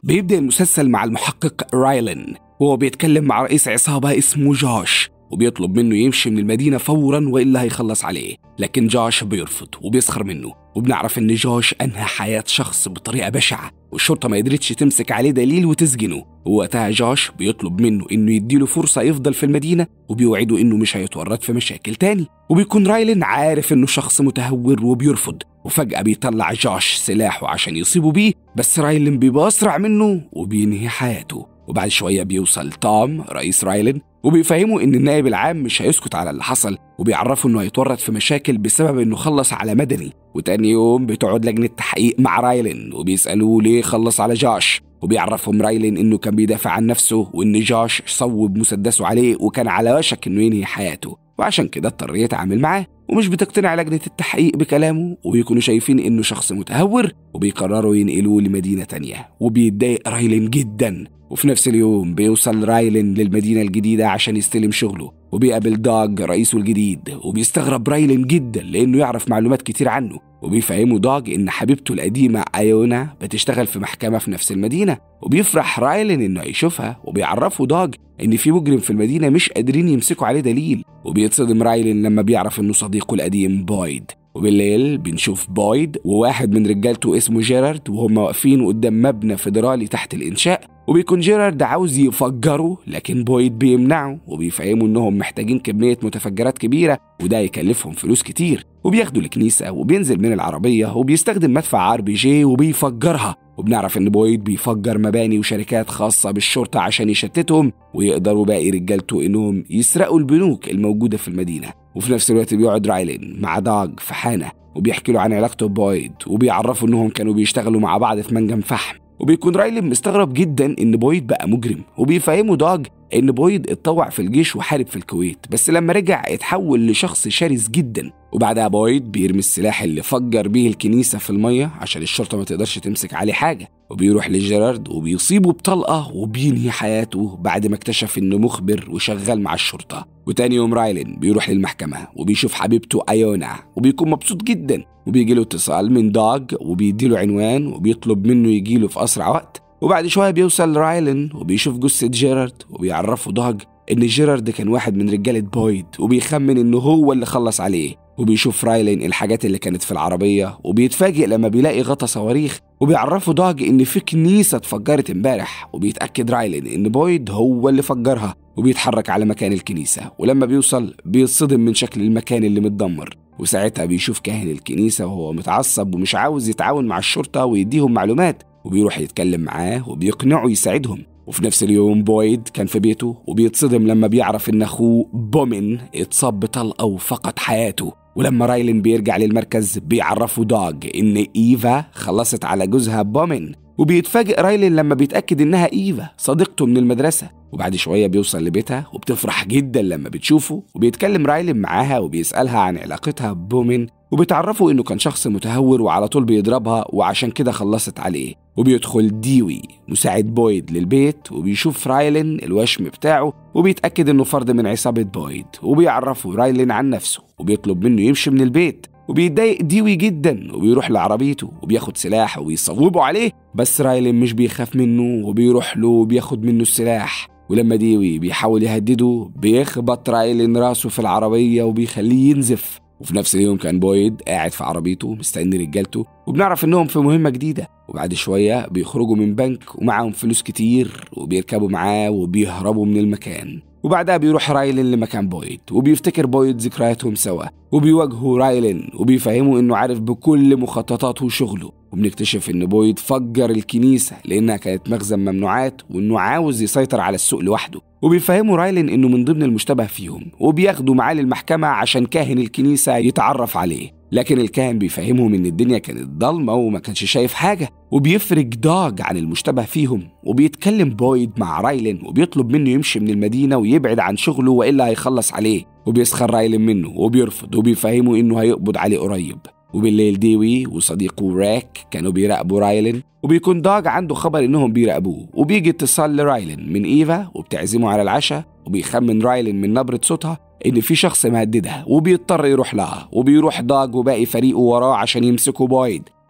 بيبدأ المسلسل مع المحقق رايلن وهو بيتكلم مع رئيس عصابة اسمه جوش وبيطلب منه يمشي من المدينة فورا وإلا هيخلص عليه لكن جوش بيرفض وبيسخر منه وبنعرف إن جوش أنهى حياة شخص بطريقة بشعة والشرطة ما قدرتش تمسك عليه دليل وتسجنه ووقتها جوش بيطلب منه إنه يديله فرصة يفضل في المدينة وبيوعده إنه مش هيتورط في مشاكل تاني وبيكون رايلن عارف إنه شخص متهور وبيرفض وفجأة بيطلع جوش سلاحه عشان يصيبه بيه بس رايلن بيبقى أسرع منه وبينهي حياته وبعد شوية بيوصل توم رئيس رايلن وبيفهموا إن النائب العام مش هيسكت على اللي حصل وبيعرفوا إنه هيتورط في مشاكل بسبب إنه خلص على مدني وتاني يوم بتقعد لجنة تحقيق مع رايلن وبيسألوه ليه خلص على جاش وبيعرفهم رايلن إنه كان بيدافع عن نفسه وإن جاش صوب مسدسه عليه وكان على وشك إنه ينهي حياته وعشان كده اضطر يتعامل معاه ومش بتقتنع لجنة التحقيق بكلامه وبيكونوا شايفين إنه شخص متهور وبيقرروا ينقلوه لمدينة تانية وبيتضايق رايلن جدا وفي نفس اليوم بيوصل رايلن للمدينة الجديدة عشان يستلم شغله وبيقابل داج رئيسه الجديد وبيستغرب رايلن جدا لأنه يعرف معلومات كتير عنه وبيفهمه داج إن حبيبته القديمة أيونا بتشتغل في محكمة في نفس المدينة وبيفرح رايلن إنه يشوفها وبيعرفه داج إن في مجرم في المدينة مش قادرين يمسكوا عليه دليل وبيتصدم رايلن لما بيعرف إنه صديقه القديم بويد وبالليل بنشوف بويد وواحد من رجالته اسمه جيرارد وهم واقفين قدام مبنى فيدرالي تحت الإنشاء وبيكون جيرارد عاوز يفجره لكن بويد بيمنعه وبيفهموا انهم محتاجين كمية متفجرات كبيرة وده يكلفهم فلوس كتير وبياخدوا الكنيسة وبينزل من العربية وبيستخدم مدفع ار بي جي وبيفجرها وبنعرف ان بويد بيفجر مباني وشركات خاصة بالشرطة عشان يشتتهم ويقدروا باقي رجالته انهم يسرقوا البنوك الموجودة في المدينة وفي نفس الوقت بيقعد رايلين مع داج في حانة وبيحكي له عن علاقته ببويد وبيعرفوا انهم كانوا بيشتغلوا مع بعض في منجم فحم وبيكون رايلين مستغرب جدا ان بويد بقى مجرم وبيفهموا داج ان بويد اتطوع في الجيش وحارب في الكويت بس لما رجع اتحول لشخص شرس جدا وبعدها بويد بيرمي السلاح اللي فجر بيه الكنيسة في المية عشان الشرطة ما تقدرش تمسك عليه حاجة وبيروح لجيرارد وبيصيبه بطلقة وبينهي حياته بعد ما اكتشف انه مخبر وشغال مع الشرطة وتاني يوم رايلين بيروح للمحكمة وبيشوف حبيبته أيونا وبيكون مبسوط جدا وبيجي له اتصال من داج وبيديله عنوان وبيطلب منه يجيله في أسرع وقت وبعد شوية بيوصل رايلن وبيشوف جثة جيرارد وبيعرفه داج إن جيرارد كان واحد من رجالة بويد وبيخمن إنه هو اللي خلص عليه وبيشوف رايلين الحاجات اللي كانت في العربية وبيتفاجئ لما بيلاقي غطا صواريخ وبيعرفه داج إن في كنيسة اتفجرت امبارح وبيتأكد رايلين إن بويد هو اللي فجرها وبيتحرك على مكان الكنيسة ولما بيوصل بيتصدم من شكل المكان اللي متدمر وساعتها بيشوف كاهن الكنيسة وهو متعصب ومش عاوز يتعاون مع الشرطة ويديهم معلومات وبيروح يتكلم معاه وبيقنعه يساعدهم وفي نفس اليوم بويد كان في بيته وبيتصدم لما بيعرف ان اخوه بومن اتصاب بطلقه وفقد حياته ولما رايلين بيرجع للمركز بيعرفوا داج ان ايفا خلصت على جوزها بومن وبيتفاجئ رايلين لما بيتاكد انها ايفا صديقته من المدرسه وبعد شويه بيوصل لبيتها وبتفرح جدا لما بتشوفه وبيتكلم رايلين معاها وبيسالها عن علاقتها ببومن وبتعرفوا انه كان شخص متهور وعلى طول بيضربها وعشان كده خلصت عليه وبيدخل ديوي مساعد بويد للبيت وبيشوف رايلين الوشم بتاعه وبيتأكد انه فرد من عصابة بويد وبيعرفه رايلين عن نفسه وبيطلب منه يمشي من البيت وبيتضايق ديوي جدا وبيروح لعربيته وبياخد سلاح ويصوبه عليه بس رايلين مش بيخاف منه وبيروح له وبياخد منه السلاح ولما ديوي بيحاول يهدده بيخبط رايلين راسه في العربية وبيخليه ينزف وفي نفس اليوم كان بويد قاعد في عربيته مستني رجالته وبنعرف انهم في مهمه جديده وبعد شويه بيخرجوا من بنك ومعاهم فلوس كتير وبيركبوا معاه وبيهربوا من المكان وبعدها بيروح رايلين لمكان بويد وبيفتكر بويد ذكرياتهم سوا وبيواجهوا رايلين وبيفهموا انه عارف بكل مخططاته وشغله وبنكتشف ان بويد فجر الكنيسه لانها كانت مخزن ممنوعات وانه عاوز يسيطر على السوق لوحده وبيفهموا رايلين انه من ضمن المشتبه فيهم وبياخدوا معاه للمحكمه عشان كاهن الكنيسه يتعرف عليه لكن الكاهن بيفهمهم ان الدنيا كانت ضلمه وما كانش شايف حاجه وبيفرج داج عن المشتبه فيهم وبيتكلم بويد مع رايلين وبيطلب منه يمشي من المدينه ويبعد عن شغله والا هيخلص عليه وبيسخر رايلين منه وبيرفض وبيفهمه انه هيقبض عليه قريب وبالليل ديوي وصديقه راك كانوا بيراقبوا رايلين وبيكون داج عنده خبر انهم بيراقبوه وبيجي اتصال لرايلين من ايفا وبتعزمه على العشاء وبيخمن رايلين من نبرة صوتها ان في شخص مهددها وبيضطر يروح لها وبيروح داج وباقي فريقه وراه عشان يمسكوا بويد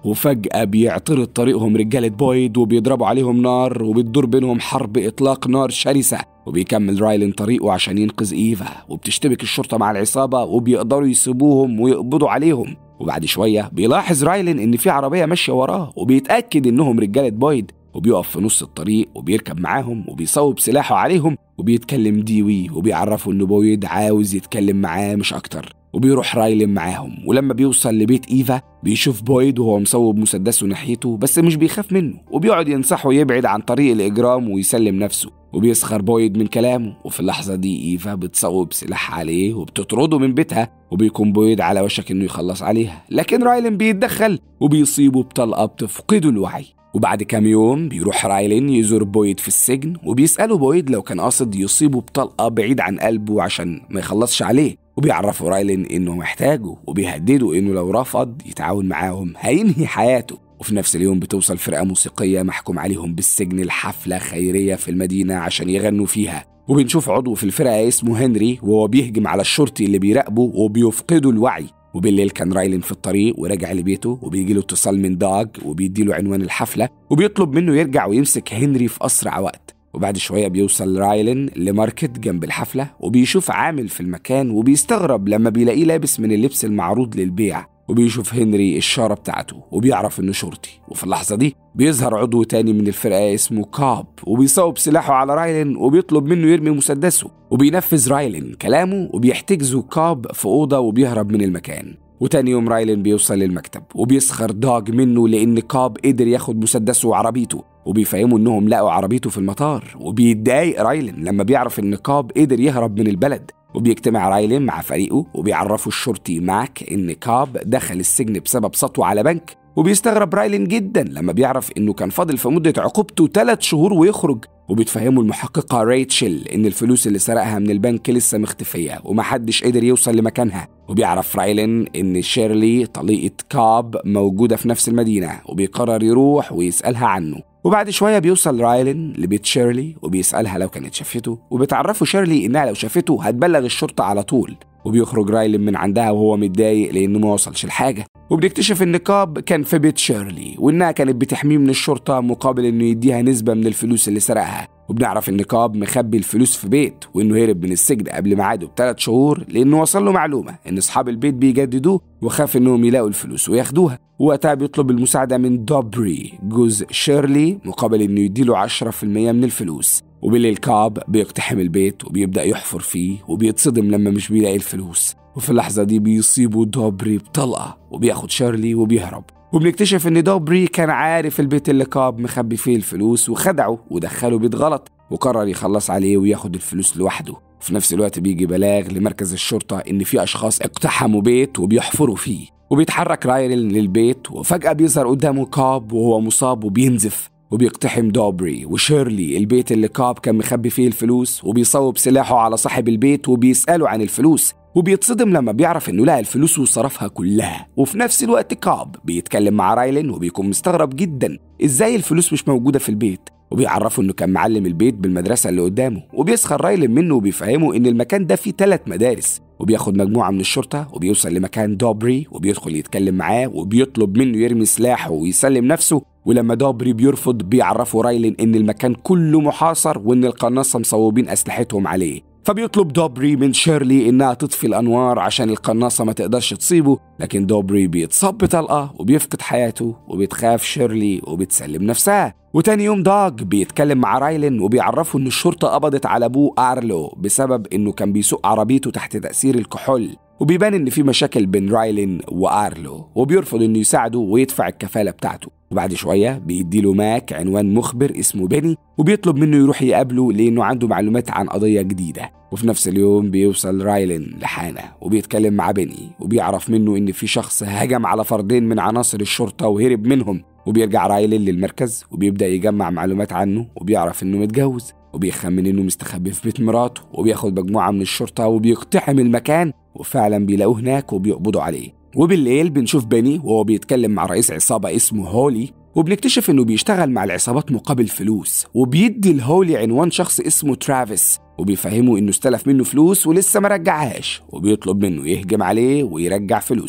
وفجأة بيعترض طريقهم رجالة بويد وبيضربوا عليهم نار وبتدور بينهم حرب إطلاق نار شرسة وبيكمل رايلن طريقه عشان ينقذ إيفا وبتشتبك الشرطة مع العصابة وبيقدروا يسيبوهم ويقبضوا عليهم وبعد شوية بيلاحظ رايلن إن في عربية ماشية وراه وبيتأكد إنهم رجالة بويد وبيقف في نص الطريق وبيركب معاهم وبيصوب سلاحه عليهم وبيتكلم ديوي وبيعرفه إن بويد عاوز يتكلم معاه مش أكتر وبيروح رايلن معاهم ولما بيوصل لبيت إيفا بيشوف بويد وهو مصوب مسدسه ناحيته بس مش بيخاف منه وبيقعد ينصحه يبعد عن طريق الإجرام ويسلم نفسه وبيسخر بويد من كلامه وفي اللحظة دي إيفا بتصوب سلاح عليه وبتطرده من بيتها وبيكون بويد على وشك إنه يخلص عليها لكن رايلن بيتدخل وبيصيبه بطلقة بتفقده الوعي وبعد كام يوم بيروح رايلين يزور بويد في السجن وبيسأله بويد لو كان قاصد يصيبه بطلقة بعيد عن قلبه عشان ما يخلصش عليه وبيعرفوا رايلين إنه محتاجه وبيهددوا إنه لو رفض يتعاون معاهم هينهي حياته وفي نفس اليوم بتوصل فرقة موسيقية محكوم عليهم بالسجن لحفلة خيرية في المدينة عشان يغنوا فيها وبنشوف عضو في الفرقة اسمه هنري وهو بيهجم على الشرطي اللي بيراقبه وبيفقده الوعي وبالليل كان رايلين في الطريق وراجع لبيته وبيجي له اتصال من داج وبيديله عنوان الحفلة وبيطلب منه يرجع ويمسك هنري في أسرع وقت وبعد شوية بيوصل رايلين لماركت جنب الحفلة وبيشوف عامل في المكان وبيستغرب لما بيلاقيه لابس من اللبس المعروض للبيع وبيشوف هنري الشارة بتاعته وبيعرف انه شرطي وفي اللحظة دي بيظهر عضو تاني من الفرقة اسمه كاب وبيصوب سلاحه على رايلين وبيطلب منه يرمي مسدسه وبينفذ رايلين كلامه وبيحتجزه كاب في أوضة وبيهرب من المكان وتاني يوم رايلين بيوصل للمكتب وبيسخر داج منه لأن كاب قدر ياخد مسدسه وعربيته وبيفهموا انهم لقوا عربيته في المطار وبيتضايق رايلين لما بيعرف ان كاب قدر يهرب من البلد وبيجتمع رايلين مع فريقه وبيعرفوا الشرطي ماك ان كاب دخل السجن بسبب سطوه على بنك وبيستغرب رايلين جدا لما بيعرف انه كان فاضل في مده عقوبته ثلاث شهور ويخرج وبتفهموا المحققة ريتشل إن الفلوس اللي سرقها من البنك لسه مختفية ومحدش قدر يوصل لمكانها وبيعرف رايلين إن شيرلي طليقة كاب موجودة في نفس المدينة وبيقرر يروح ويسألها عنه وبعد شوية بيوصل رايلين لبيت شيرلي وبيسألها لو كانت شافته وبتعرفه شيرلي إنها لو شافته هتبلغ الشرطة على طول وبيخرج رايلين من عندها وهو متضايق لأنه ما وصلش لحاجة وبنكتشف إن كاب كان في بيت شيرلي وإنها كانت بتحميه من الشرطة مقابل إنه يديها نسبة من الفلوس اللي سرقها وبنعرف إن كاب مخبي الفلوس في بيت وإنه هرب من السجن قبل ميعاده بثلاث شهور لأنه وصل له معلومة إن أصحاب البيت بيجددوه وخاف إنهم يلاقوا الفلوس وياخدوها وقتها بيطلب المساعدة من دوبري جوز شيرلي مقابل إنه يديله 10% من الفلوس وبالليل كاب بيقتحم البيت وبيبدأ يحفر فيه وبيتصدم لما مش بيلاقي الفلوس وفي اللحظة دي بيصيبه دوبري بطلقة وبياخد شارلي وبيهرب وبنكتشف ان دوبري كان عارف البيت اللي كاب مخبي فيه الفلوس وخدعه ودخله بيت غلط وقرر يخلص عليه وياخد الفلوس لوحده في نفس الوقت بيجي بلاغ لمركز الشرطة إن في أشخاص اقتحموا بيت وبيحفروا فيه وبيتحرك رايل للبيت وفجأة بيظهر قدامه كاب وهو مصاب وبينزف وبيقتحم دوبري وشيرلي البيت اللي كاب كان مخبي فيه الفلوس وبيصوب سلاحه على صاحب البيت وبيسأله عن الفلوس وبيتصدم لما بيعرف انه لقى الفلوس وصرفها كلها وفي نفس الوقت كاب بيتكلم مع رايلين وبيكون مستغرب جدا ازاي الفلوس مش موجوده في البيت وبيعرفه انه كان معلم البيت بالمدرسه اللي قدامه وبيسخر رايلين منه وبيفهمه ان المكان ده فيه ثلاث مدارس وبياخد مجموعه من الشرطه وبيوصل لمكان دوبري وبيدخل يتكلم معاه وبيطلب منه يرمي سلاحه ويسلم نفسه ولما دوبري بيرفض بيعرفوا رايلين ان المكان كله محاصر وان القناصه مصوبين اسلحتهم عليه فبيطلب دوبري من شيرلي إنها تطفي الأنوار عشان القناصة ما تقدرش تصيبه لكن دوبري بيتصاب بطلقة وبيفقد حياته وبتخاف شيرلي وبتسلم نفسها وتاني يوم داج بيتكلم مع رايلين وبيعرفه إن الشرطة قبضت على أبوه أرلو بسبب إنه كان بيسوق عربيته تحت تأثير الكحول وبيبان إن في مشاكل بين رايلين وأرلو وبيرفض إنه يساعده ويدفع الكفالة بتاعته وبعد شوية بيديله ماك عنوان مخبر اسمه بيني وبيطلب منه يروح يقابله لأنه عنده معلومات عن قضية جديدة وفي نفس اليوم بيوصل رايلين لحانة وبيتكلم مع بيني وبيعرف منه إن في شخص هجم على فردين من عناصر الشرطة وهرب منهم وبيرجع رايلين للمركز وبيبدأ يجمع معلومات عنه وبيعرف إنه متجوز وبيخمن إنه مستخبي في بيت مراته وبياخد مجموعة من الشرطة وبيقتحم المكان وفعلا بيلاقوه هناك وبيقبضوا عليه وبالليل بنشوف بني وهو بيتكلم مع رئيس عصابة اسمه هولي وبنكتشف انه بيشتغل مع العصابات مقابل فلوس وبيدي لهولي عنوان شخص اسمه ترافيس وبيفهمه انه استلف منه فلوس ولسه ما رجعهاش وبيطلب منه يهجم عليه ويرجع فلوسه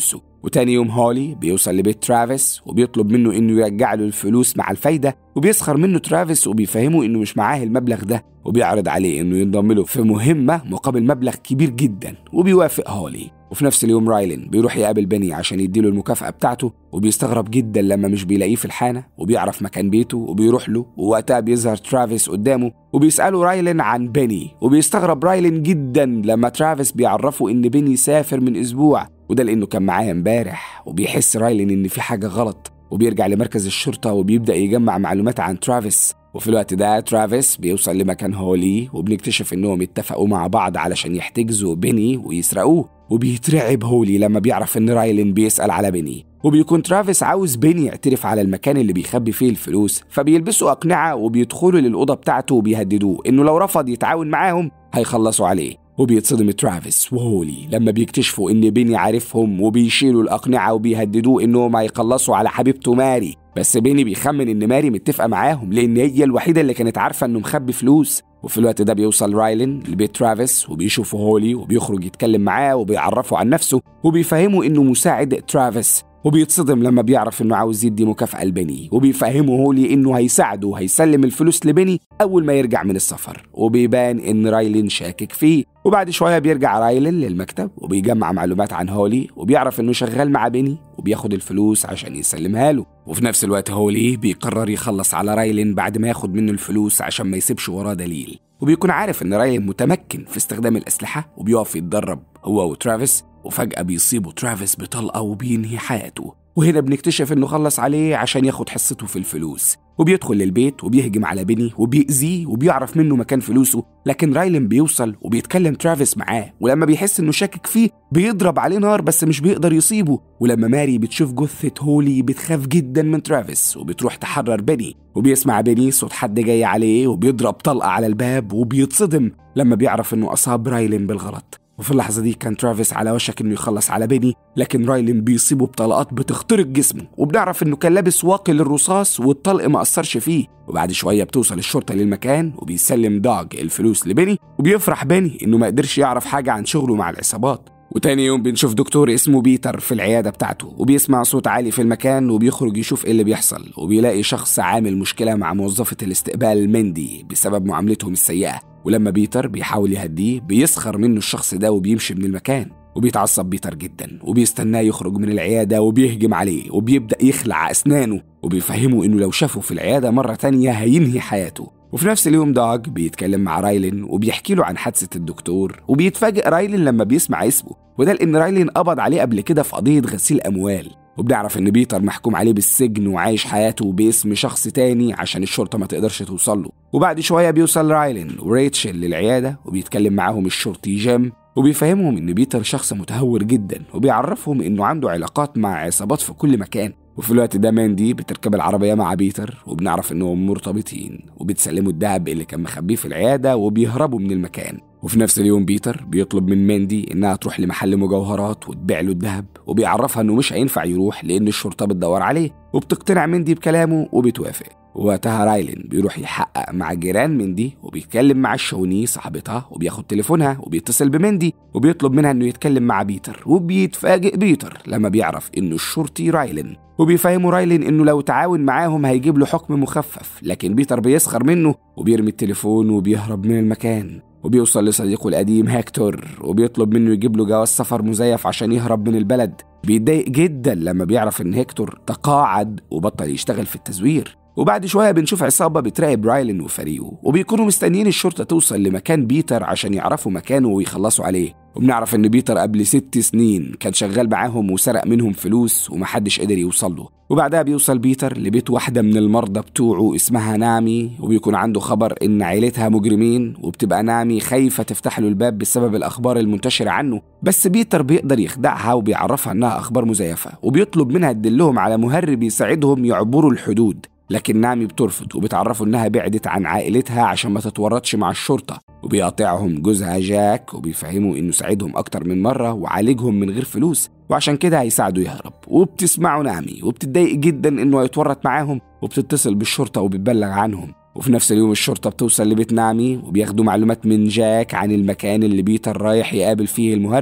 وتاني يوم هولي بيوصل لبيت ترافيس وبيطلب منه انه يرجع له الفلوس مع الفايده وبيسخر منه ترافيس وبيفهمه انه مش معاه المبلغ ده وبيعرض عليه انه ينضم له في مهمه مقابل مبلغ كبير جدا وبيوافق هولي وفي نفس اليوم رايلين بيروح يقابل بني عشان يديله المكافأة بتاعته وبيستغرب جدا لما مش بيلاقيه في الحانة وبيعرف مكان بيته وبيروح له ووقتها بيظهر ترافيس قدامه وبيسأله رايلين عن بني وبيستغرب رايلين جدا لما ترافيس بيعرفه إن بني سافر من أسبوع وده لأنه كان معاه امبارح وبيحس رايلين إن في حاجة غلط وبيرجع لمركز الشرطة وبيبدأ يجمع معلومات عن ترافيس وفي الوقت ده ترافيس بيوصل لمكان هولي وبنكتشف انهم اتفقوا مع بعض علشان يحتجزوا بيني ويسرقوه وبيترعب هولي لما بيعرف ان رايلين بيسأل على بيني وبيكون ترافيس عاوز بيني يعترف على المكان اللي بيخبي فيه الفلوس فبيلبسوا أقنعة وبيدخلوا للأوضة بتاعته وبيهددوه إنه لو رفض يتعاون معاهم هيخلصوا عليه وبيتصدم ترافيس وهولي لما بيكتشفوا ان بيني عارفهم وبيشيلوا الاقنعه وبيهددوه انهم هيخلصوا على حبيبته ماري بس بيني بيخمن ان ماري متفقه معاهم لان هي الوحيده اللي كانت عارفه انه مخبي فلوس وفي الوقت ده بيوصل رايلين لبيت ترافيس وبيشوف هولي وبيخرج يتكلم معاه وبيعرفه عن نفسه وبيفهمه انه مساعد ترافيس وبيتصدم لما بيعرف انه عاوز يدي مكافأة لبني وبيفهمه هولي انه هيساعده وهيسلم الفلوس لبني اول ما يرجع من السفر وبيبان ان رايلين شاكك فيه وبعد شوية بيرجع رايلين للمكتب وبيجمع معلومات عن هولي وبيعرف انه شغال مع بني وبياخد الفلوس عشان يسلمها له وفي نفس الوقت هولي بيقرر يخلص على رايلين بعد ما ياخد منه الفلوس عشان ما يسيبش وراه دليل وبيكون عارف ان رايلين متمكن في استخدام الاسلحة وبيقف يتدرب هو وترافيس وفجأة بيصيبه ترافيس بطلقة وبينهي حياته وهنا بنكتشف انه خلص عليه عشان ياخد حصته في الفلوس وبيدخل للبيت وبيهجم على بيني وبيأذيه وبيعرف منه مكان فلوسه لكن رايلن بيوصل وبيتكلم ترافيس معاه ولما بيحس انه شاكك فيه بيضرب عليه نار بس مش بيقدر يصيبه ولما ماري بتشوف جثة هولي بتخاف جدا من ترافيس وبتروح تحرر بيني وبيسمع بيني صوت حد جاي عليه وبيضرب طلقة على الباب وبيتصدم لما بيعرف انه اصاب رايلن بالغلط وفي اللحظة دي كان ترافيس على وشك انه يخلص على بيني لكن رايلين بيصيبه بطلقات بتخترق جسمه وبنعرف انه كان لابس واقي للرصاص والطلق ما اثرش فيه وبعد شوية بتوصل الشرطة للمكان وبيسلم داج الفلوس لبيني وبيفرح بيني انه ما قدرش يعرف حاجة عن شغله مع العصابات وتاني يوم بنشوف دكتور اسمه بيتر في العيادة بتاعته وبيسمع صوت عالي في المكان وبيخرج يشوف ايه اللي بيحصل وبيلاقي شخص عامل مشكلة مع موظفة الاستقبال مندي بسبب معاملتهم السيئة ولما بيتر بيحاول يهديه بيسخر منه الشخص ده وبيمشي من المكان وبيتعصب بيتر جدا وبيستناه يخرج من العيادة وبيهجم عليه وبيبدأ يخلع أسنانه وبيفهمه إنه لو شافه في العيادة مرة تانية هينهي حياته وفي نفس اليوم داج بيتكلم مع رايلين وبيحكي له عن حادثة الدكتور وبيتفاجئ رايلين لما بيسمع اسمه وده لأن رايلين قبض عليه قبل كده في قضية غسيل أموال وبنعرف ان بيتر محكوم عليه بالسجن وعايش حياته باسم شخص تاني عشان الشرطه ما تقدرش توصل له وبعد شويه بيوصل رايلين وريتشل للعياده وبيتكلم معاهم الشرطي جيم وبيفهمهم ان بيتر شخص متهور جدا وبيعرفهم انه عنده علاقات مع عصابات في كل مكان وفي الوقت ده ماندي بتركب العربية مع بيتر وبنعرف انهم مرتبطين وبتسلموا الذهب اللي كان مخبيه في العيادة وبيهربوا من المكان وفي نفس اليوم بيتر بيطلب من ماندي انها تروح لمحل مجوهرات وتبيع له الذهب وبيعرفها انه مش هينفع يروح لان الشرطة بتدور عليه وبتقتنع ماندي بكلامه وبتوافق ووقتها رايلين بيروح يحقق مع جيران مندي وبيتكلم مع الشوني صاحبتها وبياخد تليفونها وبيتصل بمندي وبيطلب منها انه يتكلم مع بيتر وبيتفاجئ بيتر لما بيعرف انه الشرطي رايلين وبيفهموا رايلين انه لو تعاون معاهم هيجيب له حكم مخفف لكن بيتر بيسخر منه وبيرمي التليفون وبيهرب من المكان وبيوصل لصديقه القديم هيكتور وبيطلب منه يجيب له جواز سفر مزيف عشان يهرب من البلد بيتضايق جدا لما بيعرف ان هيكتور تقاعد وبطل يشتغل في التزوير وبعد شويه بنشوف عصابه بتراقب رايلين وفريقه وبيكونوا مستنيين الشرطه توصل لمكان بيتر عشان يعرفوا مكانه ويخلصوا عليه وبنعرف ان بيتر قبل ست سنين كان شغال معاهم وسرق منهم فلوس ومحدش قدر يوصل له وبعدها بيوصل بيتر لبيت واحدة من المرضى بتوعه اسمها نامي وبيكون عنده خبر إن عيلتها مجرمين وبتبقى نامي خايفة تفتح له الباب بسبب الأخبار المنتشرة عنه بس بيتر بيقدر يخدعها وبيعرفها إنها أخبار مزيفة وبيطلب منها تدلهم على مهرب يساعدهم يعبروا الحدود لكن نامي بترفض وبتعرفه انها بعدت عن عائلتها عشان ما تتورطش مع الشرطه وبيقاطعهم جوزها جاك وبيفهموا انه ساعدهم اكتر من مره وعالجهم من غير فلوس وعشان كده هيساعده يهرب وبتسمعه نامي وبتتضايق جدا انه هيتورط معاهم وبتتصل بالشرطه وبتبلغ عنهم وفي نفس اليوم الشرطة بتوصل لبيت نامي وبياخدوا معلومات من جاك عن المكان اللي بيتر رايح يقابل فيه المهرب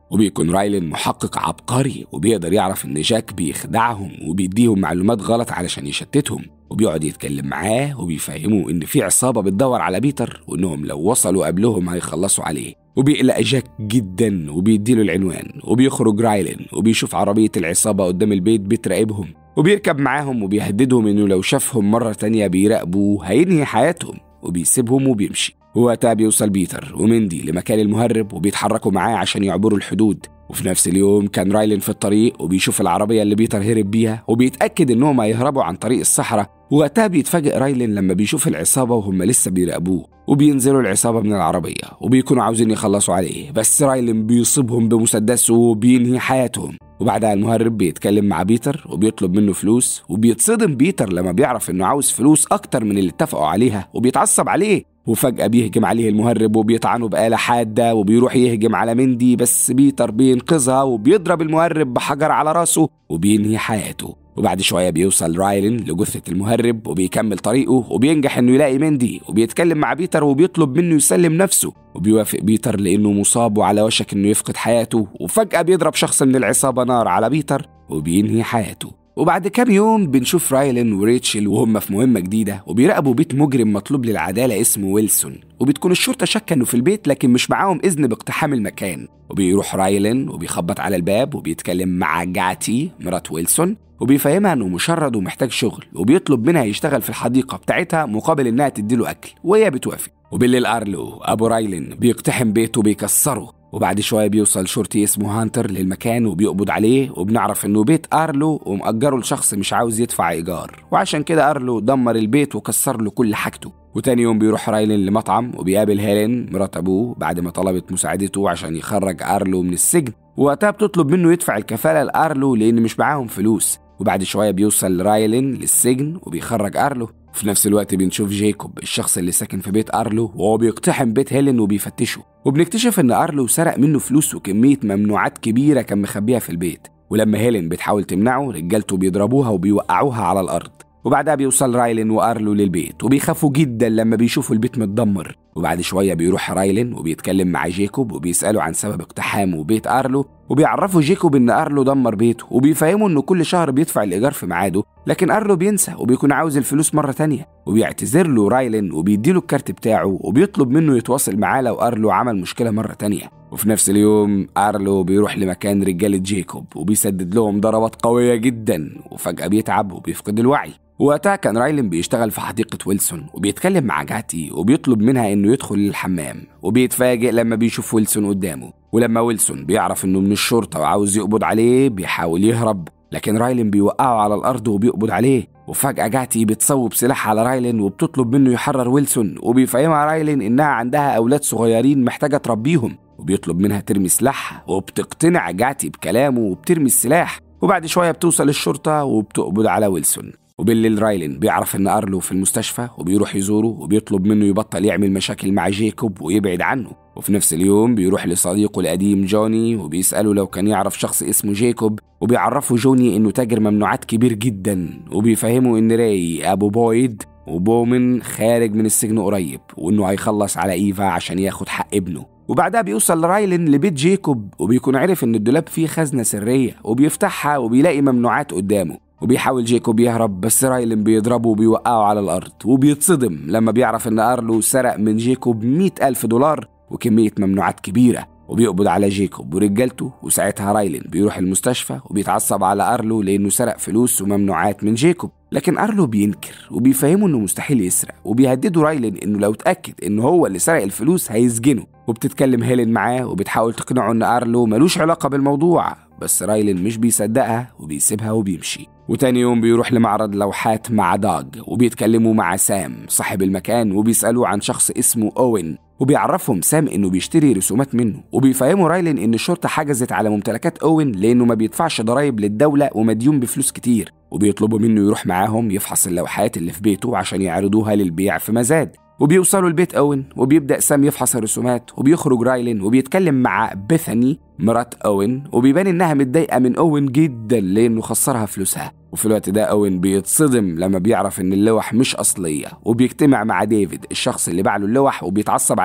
وبيكون رايلن محقق عبقري وبيقدر يعرف إن جاك بيخدعهم وبيديهم معلومات غلط علشان يشتتهم وبيقعد يتكلم معاه وبيفهمه إن في عصابة بتدور على بيتر وإنهم لو وصلوا قبلهم هيخلصوا عليه وبيقلق جاك جدا وبيديله العنوان وبيخرج رايلن وبيشوف عربية العصابة قدام البيت بتراقبهم وبيركب معاهم وبيهددهم إنه لو شافهم مرة تانية بيراقبوا هينهي حياتهم وبيسيبهم وبيمشي ووقتها بيوصل بيتر ومندي لمكان المهرب وبيتحركوا معاه عشان يعبروا الحدود وفي نفس اليوم كان رايلن في الطريق وبيشوف العربية اللي بيتر هرب بيها وبيتأكد إنهم هيهربوا عن طريق الصحراء ووقتها بيتفاجئ رايلن لما بيشوف العصابة وهم لسه بيراقبوه وبينزلوا العصابة من العربية وبيكونوا عاوزين يخلصوا عليه بس رايلن بيصيبهم بمسدسه وبينهي حياتهم وبعدها المهرب بيتكلم مع بيتر وبيطلب منه فلوس وبيتصدم بيتر لما بيعرف انه عاوز فلوس اكتر من اللي اتفقوا عليها وبيتعصب عليه وفجأة بيهجم عليه المهرب وبيطعنه بآلة حادة وبيروح يهجم على مندي بس بيتر بينقذها وبيضرب المهرب بحجر على راسه وبينهي حياته وبعد شوية بيوصل رايلن لجثة المهرب وبيكمل طريقه وبينجح انه يلاقي مندي وبيتكلم مع بيتر وبيطلب منه يسلم نفسه وبيوافق بيتر لانه مصاب وعلى وشك انه يفقد حياته وفجأة بيضرب شخص من العصابة نار على بيتر وبينهي حياته وبعد كام يوم بنشوف رايلن وريتشل وهم في مهمة جديدة وبيراقبوا بيت مجرم مطلوب للعدالة اسمه ويلسون وبتكون الشرطة شاكة انه في البيت لكن مش معاهم إذن باقتحام المكان وبيروح رايلن وبيخبط على الباب وبيتكلم مع جاتي مرات ويلسون وبيفهمها انه مشرد ومحتاج شغل وبيطلب منها يشتغل في الحديقة بتاعتها مقابل انها تديله اكل وهي بتوافق وبالليل ارلو ابو رايلن بيقتحم بيته وبيكسره وبعد شوية بيوصل شرطي اسمه هانتر للمكان وبيقبض عليه وبنعرف انه بيت ارلو ومأجره لشخص مش عاوز يدفع ايجار وعشان كده ارلو دمر البيت وكسر له كل حاجته وتاني يوم بيروح رايلن لمطعم وبيقابل هيلين مرات ابوه بعد ما طلبت مساعدته عشان يخرج ارلو من السجن ووقتها بتطلب منه يدفع الكفالة لارلو لان مش معاهم فلوس وبعد شوية بيوصل رايلن للسجن وبيخرج أرلو في نفس الوقت بنشوف جيكوب الشخص اللي ساكن في بيت أرلو وهو بيقتحم بيت هيلين وبيفتشه وبنكتشف إن أرلو سرق منه فلوس وكمية ممنوعات كبيرة كان مخبيها في البيت ولما هيلين بتحاول تمنعه رجالته بيضربوها وبيوقعوها على الأرض وبعدها بيوصل رايلن وارلو للبيت وبيخافوا جدا لما بيشوفوا البيت متدمر وبعد شويه بيروح رايلن وبيتكلم مع جيكوب وبيساله عن سبب اقتحامه بيت ارلو وبيعرفوا جيكوب ان ارلو دمر بيته وبيفهموا انه كل شهر بيدفع الايجار في ميعاده لكن ارلو بينسى وبيكون عاوز الفلوس مره تانية وبيعتذر له رايلن وبيديله الكارت بتاعه وبيطلب منه يتواصل معاه لو ارلو عمل مشكله مره تانية وفي نفس اليوم ارلو بيروح لمكان رجاله جيكوب وبيسدد لهم ضربات قويه جدا وفجاه بيتعب وبيفقد الوعي وقتها كان رايلن بيشتغل في حديقة ويلسون وبيتكلم مع جاتي وبيطلب منها انه يدخل للحمام وبيتفاجئ لما بيشوف ويلسون قدامه ولما ويلسون بيعرف انه من الشرطة وعاوز يقبض عليه بيحاول يهرب لكن رايلن بيوقعه على الارض وبيقبض عليه وفجأة جاتي بتصوب سلاح على رايلن وبتطلب منه يحرر ويلسون وبيفهمها رايلن انها عندها اولاد صغيرين محتاجة تربيهم وبيطلب منها ترمي سلاحها وبتقتنع جاتي بكلامه وبترمي السلاح وبعد شوية بتوصل الشرطة وبتقبض على ويلسون وبالليل رايلن بيعرف ان ارلو في المستشفى وبيروح يزوره وبيطلب منه يبطل يعمل مشاكل مع جيكوب ويبعد عنه وفي نفس اليوم بيروح لصديقه القديم جوني وبيسأله لو كان يعرف شخص اسمه جيكوب وبيعرفه جوني انه تاجر ممنوعات كبير جدا وبيفهمه ان راي ابو بويد وبومن خارج من السجن قريب وانه هيخلص على ايفا عشان ياخد حق ابنه وبعدها بيوصل رايلن لبيت جيكوب وبيكون عرف ان الدولاب فيه خزنه سريه وبيفتحها وبيلاقي ممنوعات قدامه وبيحاول جيكوب يهرب بس رايلن بيضربه وبيوقعه على الأرض وبيتصدم لما بيعرف إن أرلو سرق من جيكوب مئة ألف دولار وكمية ممنوعات كبيرة وبيقبض على جيكوب ورجالته وساعتها رايلن بيروح المستشفى وبيتعصب على أرلو لأنه سرق فلوس وممنوعات من جيكوب لكن أرلو بينكر وبيفهمه إنه مستحيل يسرق وبيهدده رايلن إنه لو اتأكد إنه هو اللي سرق الفلوس هيسجنه وبتتكلم هيلين معاه وبتحاول تقنعه إن أرلو ملوش علاقة بالموضوع بس رايلن مش بيصدقها وبيسيبها وبيمشي وتاني يوم بيروح لمعرض لوحات مع داج وبيتكلموا مع سام صاحب المكان وبيسألوه عن شخص اسمه أوين وبيعرفهم سام انه بيشتري رسومات منه وبيفهموا رايلن ان الشرطه حجزت على ممتلكات اوين لانه ما بيدفعش ضرايب للدوله ومديون بفلوس كتير وبيطلبوا منه يروح معاهم يفحص اللوحات اللي في بيته عشان يعرضوها للبيع في مزاد وبيوصلوا البيت اوين وبيبدا سام يفحص الرسومات وبيخرج رايلن وبيتكلم مع بيثاني مرات اوين وبيبان انها متضايقه من اوين جدا لانه خسرها فلوسها وفي الوقت ده اوين بيتصدم لما بيعرف ان اللوح مش اصليه وبيجتمع مع ديفيد الشخص اللي باع له اللوح وبيتعصب عليه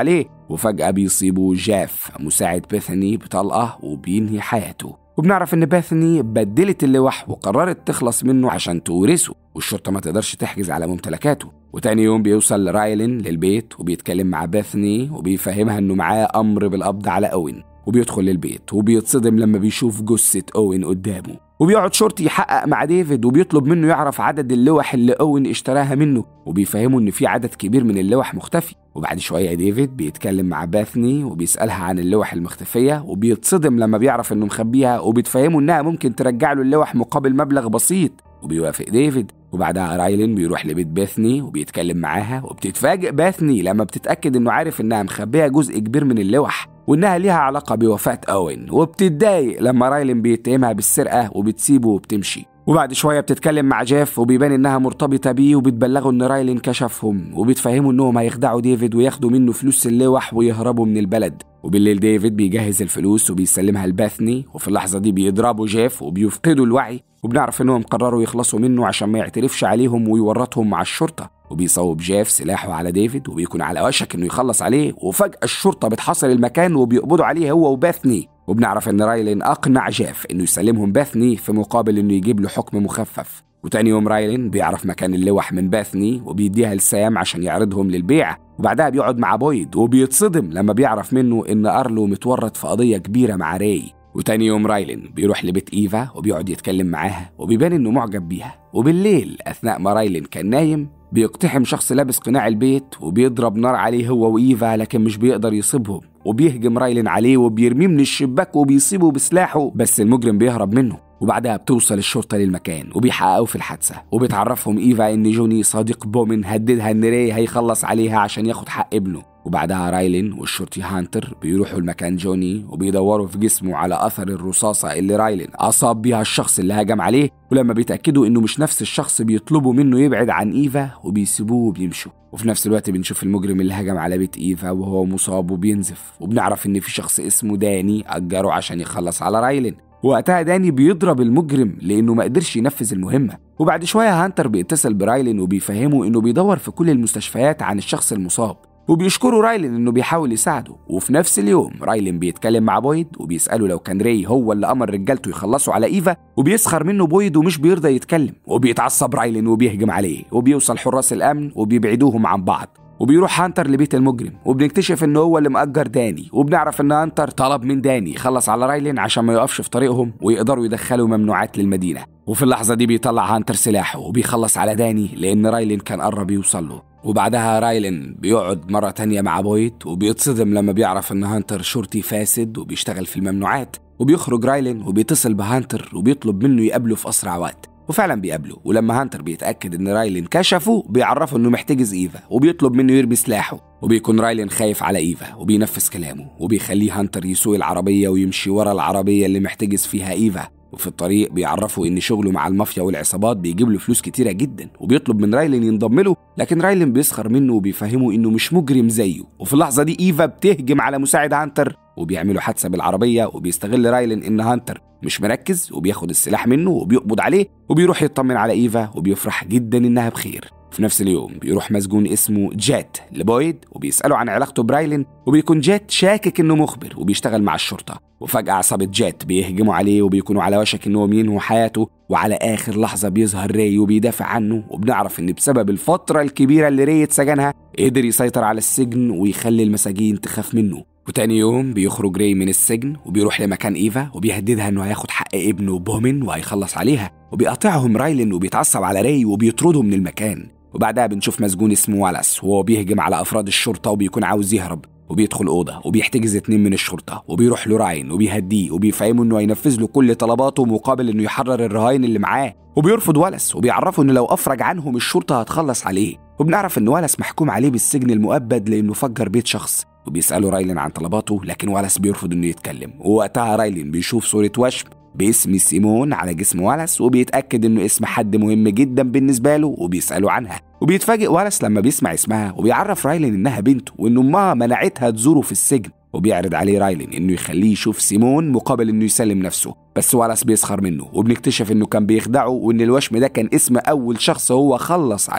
وفجأة بيصيبوا جاف مساعد بيثاني بطلقة وبينهي حياته وبنعرف إن باثني بدلت اللوح وقررت تخلص منه عشان تورثه والشرطة ما تقدرش تحجز على ممتلكاته وتاني يوم بيوصل رايلين للبيت وبيتكلم مع باثني وبيفهمها إنه معاه أمر بالقبض على أوين وبيدخل للبيت وبيتصدم لما بيشوف جثة أوين قدامه وبيقعد شرطي يحقق مع ديفيد وبيطلب منه يعرف عدد اللوح اللي أوين اشتراها منه وبيفهمه إن في عدد كبير من اللوح مختفي وبعد شوية ديفيد بيتكلم مع باثني وبيسألها عن اللوح المختفية وبيتصدم لما بيعرف إنه مخبيها وبتفهمه إنها ممكن ترجع له اللوح مقابل مبلغ بسيط وبيوافق ديفيد وبعدها رايلين بيروح لبيت باثني وبيتكلم معاها وبتتفاجئ باثني لما بتتأكد إنه عارف إنها مخبية جزء كبير من اللوح وإنها ليها علاقة بوفاة أوين وبتتضايق لما رايلين بيتهمها بالسرقة وبتسيبه وبتمشي وبعد شوية بتتكلم مع جيف وبيبان إنها مرتبطة بيه وبتبلغه إن رايلين كشفهم وبتفهمه إنهم هيخدعوا ديفيد وياخدوا منه فلوس اللوح ويهربوا من البلد وبالليل ديفيد بيجهز الفلوس وبيسلمها لباثني وفي اللحظة دي بيضربوا جيف وبيفقدوا الوعي وبنعرف إنهم قرروا يخلصوا منه عشان ما يعترفش عليهم ويورطهم مع الشرطة وبيصوب جيف سلاحه على ديفيد وبيكون على وشك انه يخلص عليه وفجأة الشرطة بتحاصر المكان وبيقبضوا عليه هو وباثني وبنعرف ان رايلين اقنع جيف انه يسلمهم باثني في مقابل انه يجيب له حكم مخفف وتاني يوم رايلين بيعرف مكان اللوح من باثني وبيديها لسام عشان يعرضهم للبيع وبعدها بيقعد مع بويد وبيتصدم لما بيعرف منه ان ارلو متورط في قضية كبيرة مع راي وتاني يوم رايلين بيروح لبيت ايفا وبيقعد يتكلم معاها وبيبان انه معجب بيها وبالليل اثناء ما رايلين كان نايم بيقتحم شخص لابس قناع البيت وبيضرب نار عليه هو وإيفا لكن مش بيقدر يصيبهم وبيهجم رايلين عليه وبيرميه من الشباك وبيصيبه بسلاحه بس المجرم بيهرب منه وبعدها بتوصل الشرطة للمكان وبيحققوا في الحادثة وبتعرفهم إيفا إن جوني صديق بومن هددها إن ري هيخلص عليها عشان ياخد حق ابنه وبعدها رايلين والشرطي هانتر بيروحوا لمكان جوني وبيدوروا في جسمه على أثر الرصاصة اللي رايلين أصاب بيها الشخص اللي هجم عليه ولما بيتأكدوا إنه مش نفس الشخص بيطلبوا منه يبعد عن إيفا وبيسيبوه وبيمشوا وفي نفس الوقت بنشوف المجرم اللي هجم على بيت إيفا وهو مصاب وبينزف وبنعرف إن في شخص اسمه داني أجره عشان يخلص على رايلين وقتها داني بيضرب المجرم لانه ما قدرش ينفذ المهمه وبعد شويه هانتر بيتصل برايلين وبيفهمه انه بيدور في كل المستشفيات عن الشخص المصاب وبيشكروا رايلين انه بيحاول يساعده وفي نفس اليوم رايلين بيتكلم مع بويد وبيساله لو كان ري هو اللي امر رجالته يخلصوا على ايفا وبيسخر منه بويد ومش بيرضى يتكلم وبيتعصب رايلين وبيهجم عليه وبيوصل حراس الامن وبيبعدوهم عن بعض وبيروح هانتر لبيت المجرم وبنكتشف ان هو اللي مأجر داني وبنعرف ان هانتر طلب من داني يخلص على رايلين عشان ما يقفش في طريقهم ويقدروا يدخلوا ممنوعات للمدينة وفي اللحظة دي بيطلع هانتر سلاحه وبيخلص على داني لأن رايلين كان قرب يوصل له وبعدها رايلين بيقعد مرة تانية مع بويت وبيتصدم لما بيعرف ان هانتر شرطي فاسد وبيشتغل في الممنوعات وبيخرج رايلين وبيتصل بهانتر وبيطلب منه يقابله في أسرع وقت وفعلا بيقابله ولما هانتر بيتاكد ان رايلين كشفه بيعرفه انه محتجز ايفا وبيطلب منه يرمي سلاحه وبيكون رايلين خايف على ايفا وبينفذ كلامه وبيخليه هانتر يسوق العربيه ويمشي ورا العربيه اللي محتجز فيها ايفا وفي الطريق بيعرفوا ان شغله مع المافيا والعصابات بيجيب له فلوس كتيره جدا وبيطلب من رايلين ينضم له لكن رايلين بيسخر منه وبيفهمه انه مش مجرم زيه وفي اللحظه دي ايفا بتهجم على مساعد هانتر وبيعملوا حادثه بالعربيه وبيستغل رايلين ان هانتر مش مركز وبياخد السلاح منه وبيقبض عليه وبيروح يطمن على ايفا وبيفرح جدا انها بخير في نفس اليوم بيروح مسجون اسمه جات لبويد وبيسأله عن علاقته برايلين وبيكون جات شاكك انه مخبر وبيشتغل مع الشرطة وفجأة عصابة جات بيهجموا عليه وبيكونوا على وشك انهم ينهوا حياته وعلى آخر لحظة بيظهر ري وبيدافع عنه وبنعرف ان بسبب الفترة الكبيرة اللي ري اتسجنها قدر يسيطر على السجن ويخلي المساجين تخاف منه وتاني يوم بيخرج ري من السجن وبيروح لمكان ايفا وبيهددها انه هياخد حق ابنه بومن وهيخلص عليها وبيقاطعهم رايلين وبيتعصب على ري وبيطرده من المكان وبعدها بنشوف مسجون اسمه والاس وهو بيهجم على افراد الشرطه وبيكون عاوز يهرب وبيدخل اوضه وبيحتجز اتنين من الشرطه وبيروح له راين وبيهديه وبيفهمه انه هينفذ له كل طلباته مقابل انه يحرر الرهاين اللي معاه وبيرفض ولس وبيعرفه انه لو افرج عنهم الشرطه هتخلص عليه وبنعرف ان ولس محكوم عليه بالسجن المؤبد لانه فجر بيت شخص وبيسألوا رايلين عن طلباته لكن والاس بيرفض انه يتكلم ووقتها رايلين بيشوف صورة وشم باسم سيمون على جسم والاس وبيتأكد انه اسم حد مهم جدا بالنسبة له وبيسأله عنها وبيتفاجئ والاس لما بيسمع اسمها وبيعرف رايلين انها بنته وان امها منعتها تزوره في السجن وبيعرض عليه رايلين انه يخليه يشوف سيمون مقابل انه يسلم نفسه بس والاس بيسخر منه وبنكتشف انه كان بيخدعه وان الوشم ده كان اسم اول شخص هو خلص عليه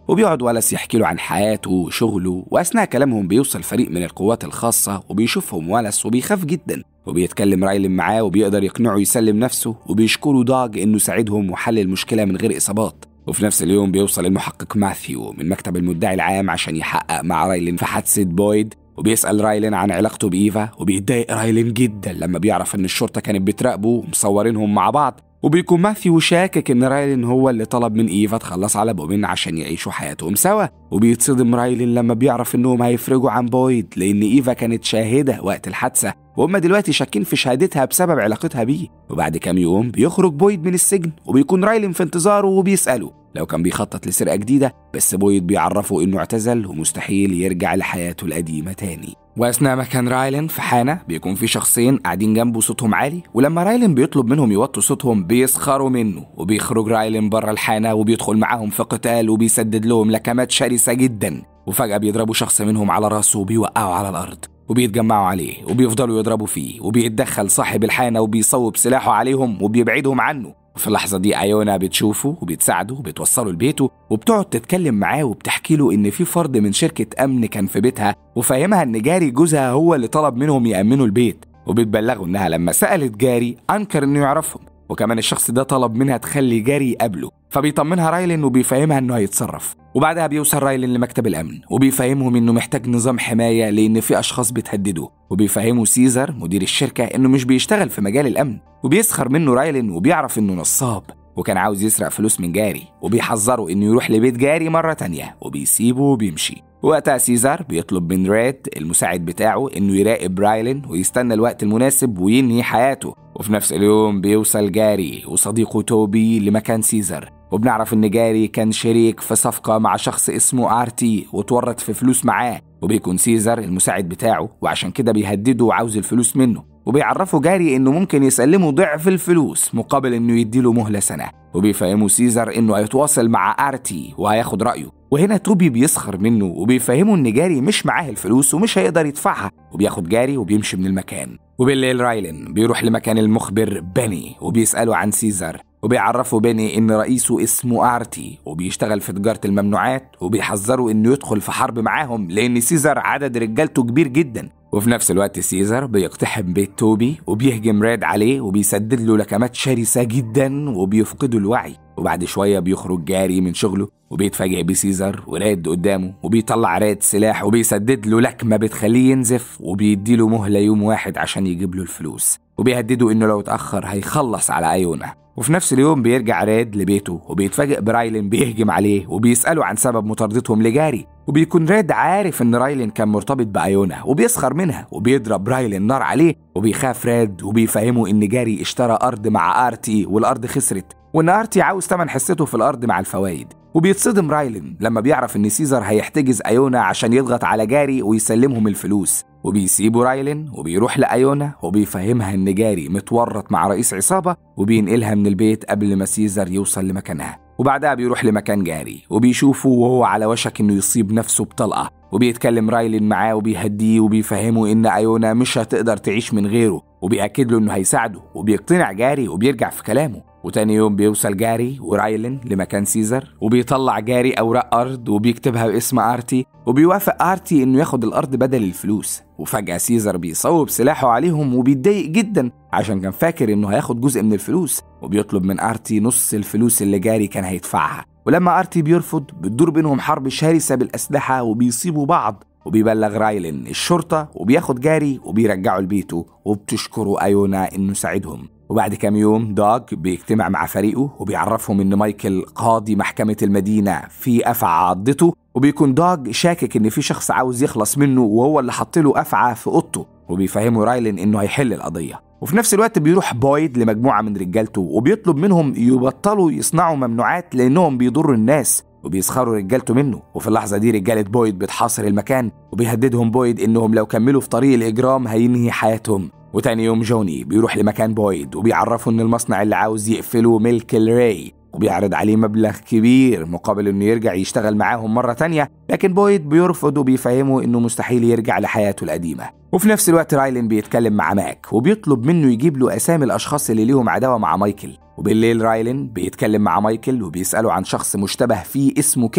وبيقعد ولس يحكي له عن حياته وشغله وأثناء كلامهم بيوصل فريق من القوات الخاصة وبيشوفهم ولس وبيخاف جدا وبيتكلم رايلن معاه وبيقدر يقنعه يسلم نفسه وبيشكروا داج إنه ساعدهم وحل المشكلة من غير إصابات وفي نفس اليوم بيوصل المحقق ماثيو من مكتب المدعي العام عشان يحقق مع رايلن في حادثة بويد وبيسأل رايلن عن علاقته بإيفا وبيتضايق رايلن جدا لما بيعرف إن الشرطة كانت بتراقبه ومصورينهم مع بعض وبيكون ماثيو شاكك ان رايلن هو اللي طلب من ايفا تخلص على بوبين عشان يعيشوا حياتهم سوا وبيتصدم رايلن لما بيعرف انهم هيفرجوا عن بويد لان ايفا كانت شاهده وقت الحادثه وهم دلوقتي شاكين في شهادتها بسبب علاقتها بيه وبعد كام يوم بيخرج بويد من السجن وبيكون رايلن في انتظاره وبيساله لو كان بيخطط لسرقه جديده بس بويد بيعرفه انه اعتزل ومستحيل يرجع لحياته القديمه تاني واثناء ما كان رايلن في حانه بيكون في شخصين قاعدين جنبه صوتهم عالي ولما رايلن بيطلب منهم يوطوا صوتهم بيسخروا منه وبيخرج رايلن بره الحانه وبيدخل معاهم في قتال وبيسدد لهم لكمات شرسه جدا وفجاه بيضربوا شخص منهم على راسه وبيوقعوا على الارض وبيتجمعوا عليه وبيفضلوا يضربوا فيه وبيتدخل صاحب الحانه وبيصوب سلاحه عليهم وبيبعدهم عنه وفي اللحظة دي أيونا بتشوفه وبتساعده وبتوصله لبيته وبتقعد تتكلم معاه وبتحكي له إن في فرد من شركة أمن كان في بيتها وفهمها إن جاري جوزها هو اللي طلب منهم يأمنوا البيت وبتبلغه إنها لما سألت جاري أنكر إنه يعرفهم وكمان الشخص ده طلب منها تخلي جاري يقابله فبيطمنها رايلن وبيفهمها انه هيتصرف وبعدها بيوصل رايلن لمكتب الامن وبيفهمهم انه محتاج نظام حمايه لان في اشخاص بتهدده وبيفهموا سيزر مدير الشركه انه مش بيشتغل في مجال الامن وبيسخر منه رايلن وبيعرف انه نصاب وكان عاوز يسرق فلوس من جاري وبيحذره انه يروح لبيت جاري مره تانية وبيسيبه وبيمشي وقتها سيزار بيطلب من ريد المساعد بتاعه انه يراقب رايلن ويستنى الوقت المناسب وينهي حياته وفي نفس اليوم بيوصل جاري وصديقه توبي لمكان سيزر وبنعرف ان جاري كان شريك في صفقة مع شخص اسمه ارتي وتورط في فلوس معاه وبيكون سيزر المساعد بتاعه وعشان كده بيهدده وعاوز الفلوس منه وبيعرفوا جاري انه ممكن يسلمه ضعف الفلوس مقابل انه يديله مهلة سنة وبيفهموا سيزر انه هيتواصل مع ارتي وهياخد رأيه وهنا توبي بيسخر منه وبيفهمه ان جاري مش معاه الفلوس ومش هيقدر يدفعها وبياخد جاري وبيمشي من المكان وبالليل رايلن بيروح لمكان المخبر بني وبيسأله عن سيزر وبيعرفوا بيني ان رئيسه اسمه ارتي وبيشتغل في تجاره الممنوعات وبيحذروا انه يدخل في حرب معاهم لان سيزر عدد رجالته كبير جدا وفي نفس الوقت سيزر بيقتحم بيت توبي وبيهجم ريد عليه وبيسدد له لكمات شرسة جدا وبيفقده الوعي وبعد شوية بيخرج جاري من شغله وبيتفاجئ بسيزر وريد قدامه وبيطلع ريد سلاح وبيسدد له لكمة بتخليه ينزف وبيديله مهلة يوم واحد عشان يجيب له الفلوس وبيهدده انه لو اتأخر هيخلص على ايونا وفي نفس اليوم بيرجع ريد لبيته وبيتفاجئ برايلن بيهجم عليه وبيسأله عن سبب مطاردتهم لجاري وبيكون ريد عارف ان رايلن كان مرتبط بايونا وبيسخر منها وبيضرب رايلن نار عليه وبيخاف ريد وبيفهمه ان جاري اشترى ارض مع ارتي والارض خسرت وان ارتي عاوز تمن حصته في الارض مع الفوايد وبيتصدم رايلن لما بيعرف ان سيزر هيحتجز ايونا عشان يضغط على جاري ويسلمهم الفلوس وبيسيبوا رايلن وبيروح لأيونا وبيفهمها إن جاري متورط مع رئيس عصابة وبينقلها من البيت قبل ما سيزر يوصل لمكانها وبعدها بيروح لمكان جاري وبيشوفه وهو على وشك إنه يصيب نفسه بطلقة وبيتكلم رايلن معاه وبيهديه وبيفهمه إن أيونا مش هتقدر تعيش من غيره وبيأكد له إنه هيساعده وبيقتنع جاري وبيرجع في كلامه وتاني يوم بيوصل جاري ورايلن لمكان سيزر وبيطلع جاري أوراق أرض وبيكتبها باسم آرتي وبيوافق آرتي إنه ياخد الأرض بدل الفلوس وفجأة سيزر بيصوب سلاحه عليهم وبيتضايق جدا عشان كان فاكر إنه هياخد جزء من الفلوس وبيطلب من آرتي نص الفلوس اللي جاري كان هيدفعها ولما آرتي بيرفض بتدور بينهم حرب شرسة بالأسلحة وبيصيبوا بعض وبيبلغ رايلن الشرطة وبياخد جاري وبيرجعه لبيته وبتشكره أيونا إنه ساعدهم وبعد كام يوم دوغ بيجتمع مع فريقه وبيعرفهم ان مايكل قاضي محكمة المدينة في أفعى عضته وبيكون دوغ شاكك ان في شخص عاوز يخلص منه وهو اللي حط له أفعى في أوضته وبيفهمه رايلن انه هيحل القضية وفي نفس الوقت بيروح بويد لمجموعة من رجالته وبيطلب منهم يبطلوا يصنعوا ممنوعات لأنهم بيضروا الناس وبيسخروا رجالته منه وفي اللحظة دي رجالة بويد بتحاصر المكان وبيهددهم بويد إنهم لو كملوا في طريق الإجرام هينهي حياتهم وتاني يوم جوني بيروح لمكان بويد وبيعرفه إن المصنع اللي عاوز يقفله ملك الراي وبيعرض عليه مبلغ كبير مقابل انه يرجع يشتغل معاهم مرة تانية لكن بويد بيرفض وبيفهمه انه مستحيل يرجع لحياته القديمة وفي نفس الوقت رايلن بيتكلم مع ماك وبيطلب منه يجيب له اسامي الاشخاص اللي ليهم عداوة مع مايكل وبالليل رايلن بيتكلم مع مايكل وبيسأله عن شخص مشتبه فيه اسمه كيت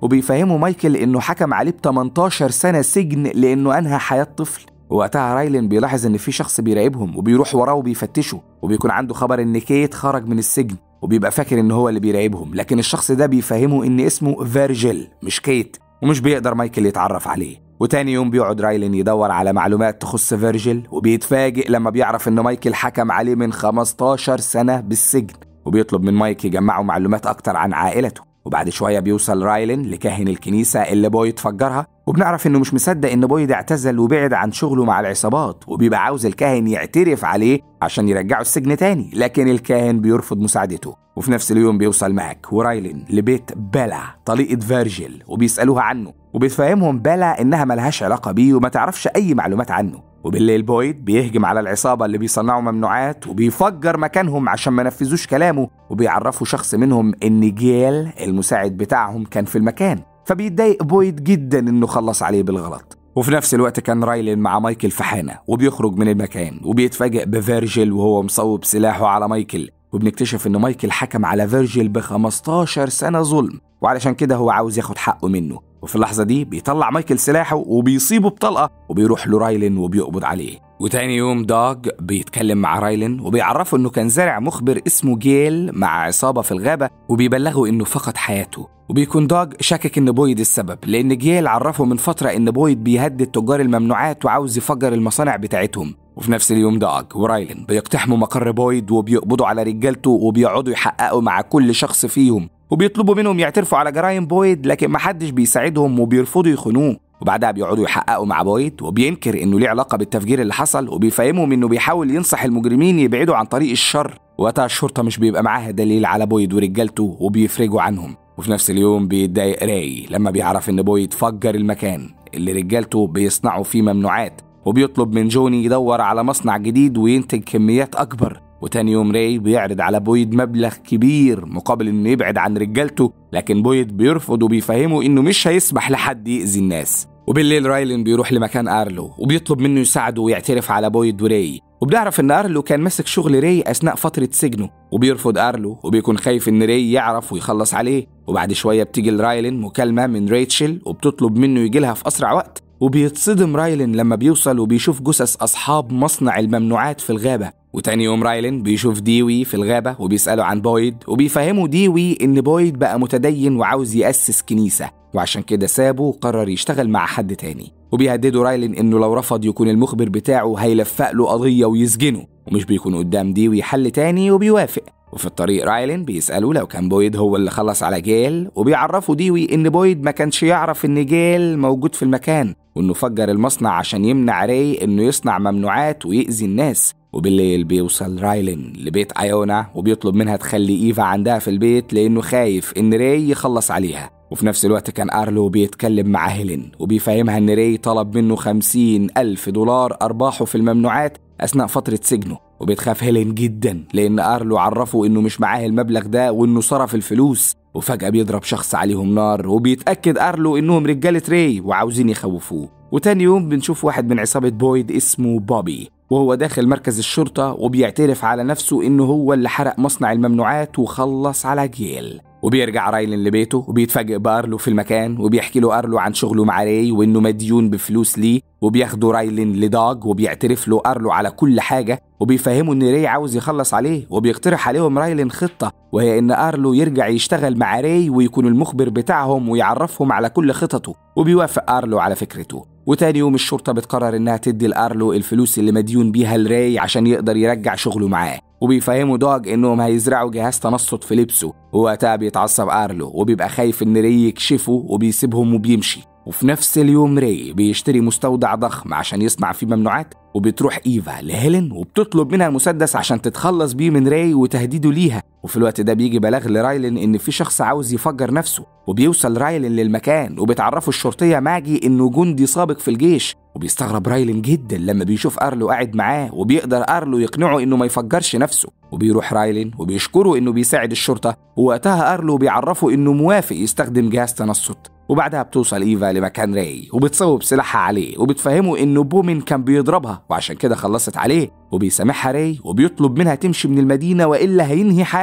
وبيفهموا مايكل إنه حكم عليه ب 18 سنة سجن لأنه أنهى حياة طفل وقتها رايلن بيلاحظ إن في شخص بيراقبهم وبيروح وراه وبيفتشه وبيكون عنده خبر إن كيت خرج من السجن وبيبقى فاكر إن هو اللي بيراقبهم لكن الشخص ده بيفهمه إن اسمه فيرجيل مش كيت ومش بيقدر مايكل يتعرف عليه وتاني يوم بيقعد رايلن يدور على معلومات تخص فيرجيل وبيتفاجئ لما بيعرف ان مايكل حكم عليه من 15 سنة بالسجن وبيطلب من مايك يجمعوا معلومات أكتر عن عائلته وبعد شوية بيوصل رايلن لكاهن الكنيسة اللي بويد فجرها وبنعرف إنه مش مصدق إن بويد اعتزل وبعد عن شغله مع العصابات وبيبقى عاوز الكاهن يعترف عليه عشان يرجعه السجن تاني لكن الكاهن بيرفض مساعدته وفي نفس اليوم بيوصل ماك ورايلن لبيت بيلا طليقة فيرجيل وبيسألوها عنه وبتفهمهم بيلا إنها ملهاش علاقة بيه وما تعرفش أي معلومات عنه وبالليل بويد بيهجم على العصابة اللي بيصنعوا ممنوعات وبيفجر مكانهم عشان ما نفذوش كلامه وبيعرفوا شخص منهم إن جيل المساعد بتاعهم كان في المكان فبيتضايق بويد جدا إنه خلص عليه بالغلط وفي نفس الوقت كان رايلين مع مايكل في حانة وبيخرج من المكان وبيتفاجئ بفيرجيل وهو مصوب سلاحه على مايكل وبنكتشف إن مايكل حكم على فيرجيل ب 15 سنة ظلم وعلشان كده هو عاوز ياخد حقه منه وفي اللحظة دي بيطلع مايكل سلاحه وبيصيبه بطلقة وبيروح لرايلن وبيقبض عليه وتاني يوم دوغ بيتكلم مع رايلن وبيعرفه انه كان زارع مخبر اسمه جيل مع عصابة في الغابة وبيبلغه انه فقد حياته وبيكون دوغ شاكك ان بويد السبب لان جيل عرفه من فترة ان بويد بيهدد تجار الممنوعات وعاوز يفجر المصانع بتاعتهم وفي نفس اليوم دوغ ورايلن بيقتحموا مقر بويد وبيقبضوا على رجالته وبيقعدوا يحققوا مع كل شخص فيهم وبيطلبوا منهم يعترفوا على جرائم بويد لكن محدش بيساعدهم وبيرفضوا يخونوه وبعدها بيقعدوا يحققوا مع بويد وبينكر انه ليه علاقه بالتفجير اللي حصل وبيفهمهم انه بيحاول ينصح المجرمين يبعدوا عن طريق الشر وقتها الشرطه مش بيبقى معاها دليل على بويد ورجالته وبيفرجوا عنهم وفي نفس اليوم بيتضايق راي لما بيعرف ان بويد فجر المكان اللي رجالته بيصنعوا فيه ممنوعات وبيطلب من جوني يدور على مصنع جديد وينتج كميات اكبر وتاني يوم راي بيعرض على بويد مبلغ كبير مقابل انه يبعد عن رجالته لكن بويد بيرفض وبيفهمه انه مش هيسمح لحد يأذي الناس وبالليل رايلين بيروح لمكان ارلو وبيطلب منه يساعده ويعترف على بويد وراي وبنعرف ان ارلو كان ماسك شغل راي اثناء فتره سجنه وبيرفض ارلو وبيكون خايف ان راي يعرف ويخلص عليه وبعد شويه بتيجي لرايلين مكالمه من ريتشل وبتطلب منه يجي لها في اسرع وقت وبيتصدم رايلين لما بيوصل وبيشوف جثث أصحاب مصنع الممنوعات في الغابة وتاني يوم رايلين بيشوف ديوي في الغابة وبيسأله عن بويد وبيفهمه ديوي إن بويد بقى متدين وعاوز يأسس كنيسة وعشان كده سابه وقرر يشتغل مع حد تاني وبيهددوا رايلين إنه لو رفض يكون المخبر بتاعه هيلفق له قضية ويسجنه ومش بيكون قدام ديوي حل تاني وبيوافق وفي الطريق رايلين بيسألوا لو كان بويد هو اللي خلص على جيل وبيعرفوا ديوي إن بويد ما كانش يعرف إن جيل موجود في المكان وإنه فجر المصنع عشان يمنع راي إنه يصنع ممنوعات ويأذي الناس وبالليل بيوصل رايلين لبيت ايونا وبيطلب منها تخلي ايفا عندها في البيت لانه خايف ان راي يخلص عليها وفي نفس الوقت كان أرلو بيتكلم مع هيلين وبيفهمها إن راي طلب منه خمسين ألف دولار أرباحه في الممنوعات أثناء فترة سجنه وبتخاف هيلين جدا لأن أرلو عرفه إنه مش معاه المبلغ ده وإنه صرف الفلوس وفجأة بيضرب شخص عليهم نار وبيتأكد أرلو إنهم رجالة راي وعاوزين يخوفوه وتاني يوم بنشوف واحد من عصابة بويد اسمه بوبي وهو داخل مركز الشرطة وبيعترف على نفسه إنه هو اللي حرق مصنع الممنوعات وخلص على جيل وبيرجع رايلين لبيته وبيتفاجئ بارلو في المكان وبيحكي له ارلو عن شغله مع راي وانه مديون بفلوس ليه وبياخدوا رايلين لداج وبيعترف له ارلو على كل حاجه وبيفهموا ان راي عاوز يخلص عليه وبيقترح عليهم رايلين خطه وهي ان ارلو يرجع يشتغل مع راي ويكون المخبر بتاعهم ويعرفهم على كل خططه وبيوافق ارلو على فكرته وتاني يوم الشرطة بتقرر إنها تدي لأرلو الفلوس اللي مديون بيها لراي عشان يقدر يرجع شغله معاه وبيفهموا دوج إنهم هيزرعوا جهاز تنصت في لبسه ووقتها بيتعصب أرلو وبيبقى خايف إن راي يكشفه وبيسيبهم وبيمشي وفي نفس اليوم راي بيشتري مستودع ضخم عشان يصنع فيه ممنوعات وبتروح ايفا لهيلين وبتطلب منها المسدس عشان تتخلص بيه من راي وتهديده ليها وفي الوقت ده بيجي بلاغ لرايلين ان في شخص عاوز يفجر نفسه وبيوصل رايلين للمكان وبتعرفه الشرطيه ماجي انه جندي سابق في الجيش وبيستغرب رايلين جدا لما بيشوف ارلو قاعد معاه وبيقدر ارلو يقنعه انه ما يفجرش نفسه وبيروح رايلين وبيشكره انه بيساعد الشرطه ووقتها ارلو بيعرفه انه موافق يستخدم جهاز تنصت وبعدها بتوصل ايفا لمكان راي وبتصوب سلاحها عليه وبتفهمه انه بومين كان بيضربها وعشان كده خلصت عليه وبيسامحها راي وبيطلب منها تمشي من المدينه والا هينهي حياتها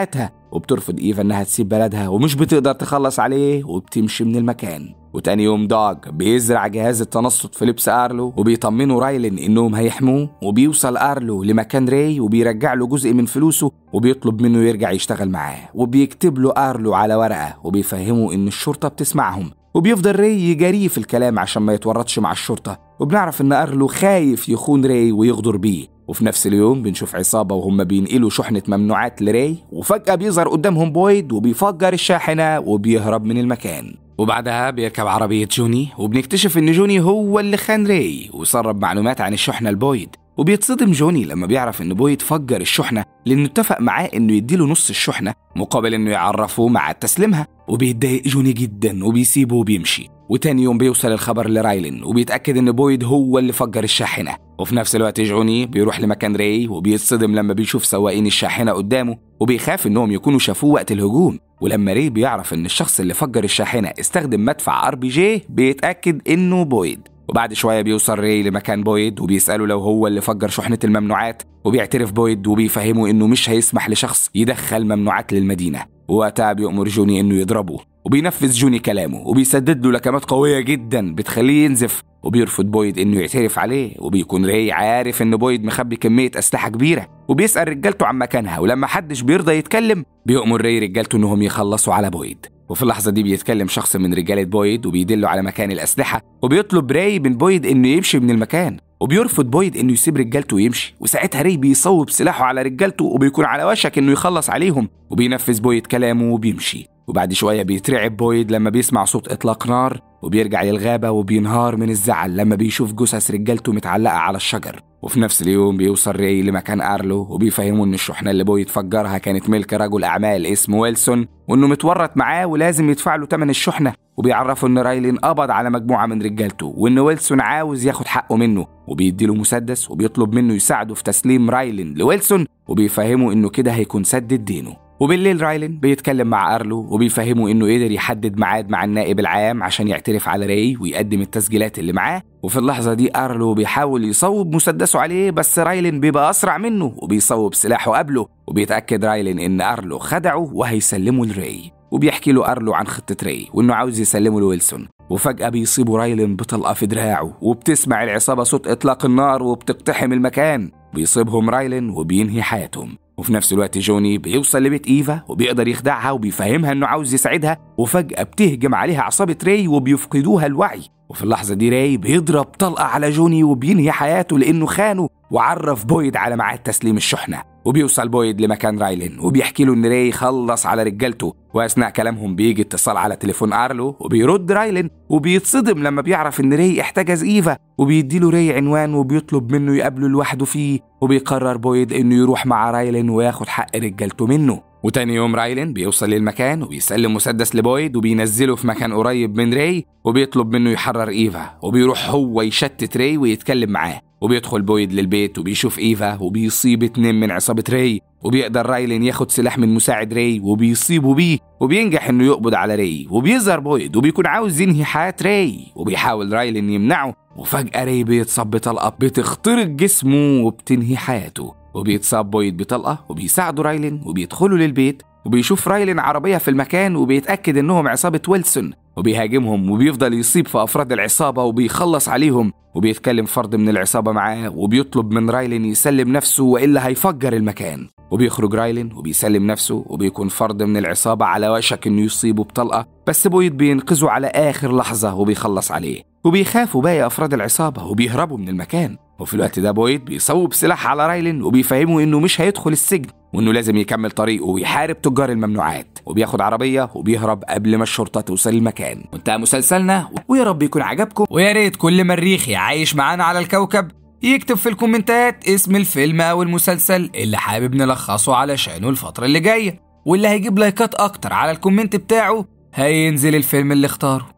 وبترفض إيفا إنها تسيب بلدها ومش بتقدر تخلص عليه وبتمشي من المكان وتاني يوم دوج بيزرع جهاز التنصت في لبس ارلو وبيطمنوا رايلن انهم هيحموه وبيوصل ارلو لمكان راي وبيرجع له جزء من فلوسه وبيطلب منه يرجع يشتغل معاه وبيكتب له ارلو على ورقه وبيفهمه ان الشرطه بتسمعهم وبيفضل راي يجاريه في الكلام عشان ما يتورطش مع الشرطه وبنعرف ان ارلو خايف يخون راي ويغدر بيه وفي نفس اليوم بنشوف عصابة وهم بينقلوا شحنة ممنوعات لراي وفجأة بيظهر قدامهم بويد وبيفجر الشاحنة وبيهرب من المكان وبعدها بيركب عربية جوني وبنكتشف إن جوني هو اللي خان راي وسرب معلومات عن الشحنة لبويد وبيتصدم جوني لما بيعرف إن بويد فجر الشحنة لأنه اتفق معاه إنه يديله نص الشحنة مقابل إنه يعرفه مع تسليمها وبيتضايق جوني جدا وبيسيبه وبيمشي وتاني يوم بيوصل الخبر لرايلن وبيتأكد إن بويد هو اللي فجر الشاحنة وفي نفس الوقت جوني بيروح لمكان راي وبيتصدم لما بيشوف سواقين الشاحنة قدامه وبيخاف إنهم يكونوا شافوه وقت الهجوم ولما ري بيعرف إن الشخص اللي فجر الشاحنة استخدم مدفع ار بي جي بيتأكد إنه بويد وبعد شوية بيوصل ري لمكان بويد وبيسأله لو هو اللي فجر شحنة الممنوعات وبيعترف بويد وبيفهمه إنه مش هيسمح لشخص يدخل ممنوعات للمدينة ووقتها بيأمر جوني إنه يضربه وبينفذ جوني كلامه وبيسدد له لكمات قوية جدا بتخليه ينزف وبيرفض بويد انه يعترف عليه وبيكون ري عارف ان بويد مخبي كمية اسلحة كبيرة وبيسأل رجالته عن مكانها ولما حدش بيرضى يتكلم بيأمر ري رجالته انهم يخلصوا على بويد وفي اللحظة دي بيتكلم شخص من رجالة بويد وبيدله على مكان الأسلحة وبيطلب راي من بويد إنه يمشي من المكان وبيرفض بويد إنه يسيب رجالته ويمشي وساعتها راي بيصوب سلاحه على رجالته وبيكون على وشك إنه يخلص عليهم وبينفذ بويد كلامه وبيمشي وبعد شوية بيترعب بويد لما بيسمع صوت إطلاق نار وبيرجع للغابة وبينهار من الزعل لما بيشوف جثث رجالته متعلقة على الشجر وفي نفس اليوم بيوصل ري لمكان أرلو وبيفهمه إن الشحنة اللي بويد فجرها كانت ملك رجل أعمال اسمه ويلسون وإنه متورط معاه ولازم يدفع له تمن الشحنة وبيعرفوا إن رايلين قبض على مجموعة من رجالته وإن ويلسون عاوز ياخد حقه منه وبيديله مسدس وبيطلب منه يساعده في تسليم رايلين لويلسون وبيفهمه إنه كده هيكون سدد دينه وبالليل رايلين بيتكلم مع أرلو وبيفهمه إنه قدر يحدد ميعاد مع النائب العام عشان يعترف على راي ويقدم التسجيلات اللي معاه وفي اللحظة دي أرلو بيحاول يصوب مسدسه عليه بس رايلين بيبقى أسرع منه وبيصوب سلاحه قبله وبيتأكد رايلين إن أرلو خدعه وهيسلمه لراي وبيحكي له أرلو عن خطة راي وإنه عاوز يسلمه لويلسون وفجأة بيصيبوا رايلين بطلقة في دراعه وبتسمع العصابة صوت إطلاق النار وبتقتحم المكان بيصيبهم رايلين وبينهي حياتهم وفي نفس الوقت جوني بيوصل لبيت ايفا وبيقدر يخدعها وبيفهمها انه عاوز يساعدها وفجأة بتهجم عليها عصابة راي وبيفقدوها الوعي وفي اللحظة دي راي بيضرب طلقة على جوني وبينهي حياته لأنه خانه وعرف بويد على ميعاد تسليم الشحنة وبيوصل بويد لمكان رايلين وبيحكي له ان راي خلص على رجالته واثناء كلامهم بيجي اتصال على تليفون ارلو وبيرد رايلين وبيتصدم لما بيعرف ان راي احتجز ايفا وبيديله راي عنوان وبيطلب منه يقابله لوحده فيه وبيقرر بويد انه يروح مع رايلين وياخد حق رجالته منه وتاني يوم رايلين بيوصل للمكان وبيسلم مسدس لبويد وبينزله في مكان قريب من راي وبيطلب منه يحرر ايفا وبيروح هو يشتت راي ويتكلم معاه وبيدخل بويد للبيت وبيشوف ايفا وبيصيب اتنين من عصابة راي وبيقدر رايلين ياخد سلاح من مساعد راي وبيصيبه بيه وبينجح انه يقبض على راي وبيظهر بويد وبيكون عاوز ينهي حياة راي وبيحاول رايلين يمنعه وفجأة راي بيتصاب بطلقة بتخترق جسمه وبتنهي حياته وبيتصاب بويد بطلقة وبيساعدوا رايلين وبيدخلوا للبيت وبيشوف رايلين عربية في المكان وبيتأكد إنهم عصابة ويلسون وبيهاجمهم وبيفضل يصيب في أفراد العصابة وبيخلص عليهم وبيتكلم فرد من العصابة معاه وبيطلب من رايلين يسلم نفسه وإلا هيفجر المكان وبيخرج رايلين وبيسلم نفسه وبيكون فرد من العصابة على وشك إنه يصيبه بطلقة بس بويد بينقذه على آخر لحظة وبيخلص عليه وبيخافوا باقي أفراد العصابة وبيهربوا من المكان وفي الوقت ده بويد بيصوب سلاح على رايلين وبيفهمه إنه مش هيدخل السجن وإنه لازم يكمل طريقه ويحارب تجار الممنوعات وبياخد عربية وبيهرب قبل ما الشرطة توصل المكان وانتهى مسلسلنا ويا رب يكون عجبكم ويا ريت كل مريخي عايش معانا على الكوكب يكتب في الكومنتات اسم الفيلم او المسلسل اللي حابب نلخصه علشانه الفترة اللي جاية واللي هيجيب لايكات اكتر على الكومنت بتاعه هينزل الفيلم اللي اختاره